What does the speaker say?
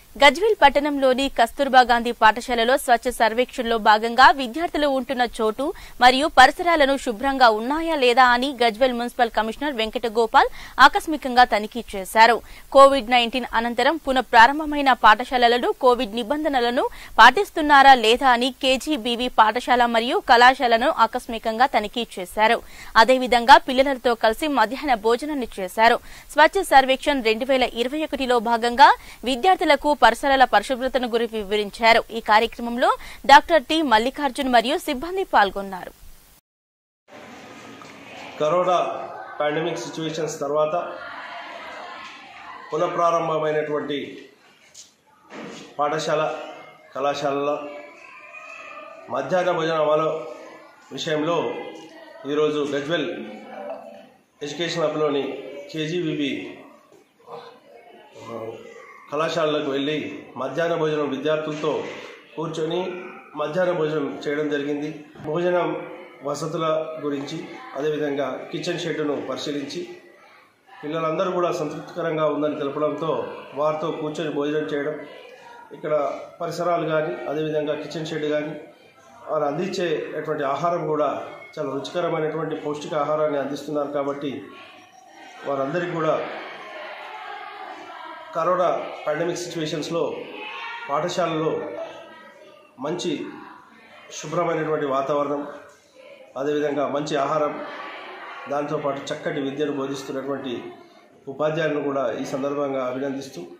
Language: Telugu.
గజ్వేల్ పట్టణంలోని కస్తూర్బా గాంధీ పాఠశాలలో స్వచ్ఛ సర్వేక్షణలో భాగంగా విద్యార్థులు ఉంటున్న చోటు మరియు పరిసరాలను శుభ్రంగా ఉన్నాయా లేదా అని గజ్వేల్ మున్సిపల్ కమిషనర్ వెంకట గోపాల్ ఆకస్మికంగా తనిఖీ చేశారు కోవిడ్ నైన్టీన్ అనంతరం పునః ప్రారంభమైన పాఠశాలలను కోవిడ్ నిబంధనలను పాటిస్తున్నారా లేదా అని కేజీబీవీ పాఠశాల మరియు కళాశాలను ఆకస్మికంగా తనిఖీ చేశారు అదేవిధంగా పిల్లలతో కలిసి మధ్యాహ్న భోజనాన్ని చేశారు స్వచ్ఛ సర్వేక్షణ్ రెండు వేల ఇరవై ఒకటిలో భాగంగా విద్యార్థులకు పరిసరాల పరిశుభ్రతను గురించి వివరించారు ఈ కార్యక్రమంలో డాక్టర్ టి మల్లికార్జున్ మరియు సిబ్బంది పాల్గొన్నారు కరోనా పాండమిక్ సిచ్యువేషన్స్ తర్వాత పునఃప్రారంభమైనటువంటి పాఠశాల కళాశాలల మధ్యాహ్న భోజన అమలు విషయంలో ఈరోజు గజ్వెల్ ఎడ్యుకేషన్ హబ్లోని కేజీబీబీ కళాశాలలకు వెళ్ళి మధ్యాహ్న భోజనం విద్యార్థులతో కూర్చొని మధ్యాహ్న భోజనం చేయడం జరిగింది భోజనం వసతుల గురించి అదేవిధంగా కిచెన్ షెడ్ను పరిశీలించి పిల్లలందరూ కూడా సంతృప్తికరంగా ఉందని తెలపడంతో వారితో కూర్చొని భోజనం చేయడం ఇక్కడ పరిసరాలు కానీ అదేవిధంగా కిచెన్ షెడ్ కానీ వారు అందించేటువంటి ఆహారం కూడా చాలా రుచికరమైనటువంటి పౌష్టిక ఆహారాన్ని అందిస్తున్నారు కాబట్టి వారందరికీ కూడా కరోనా పాండమిక్ సిచ్యువేషన్స్లో పాఠశాలలో మంచి శుభ్రమైనటువంటి వాతావరణం అదేవిధంగా మంచి ఆహారం దాంతోపాటు చక్కటి విద్యను బోధిస్తున్నటువంటి ఉపాధ్యాయులను కూడా ఈ సందర్భంగా అభినందిస్తూ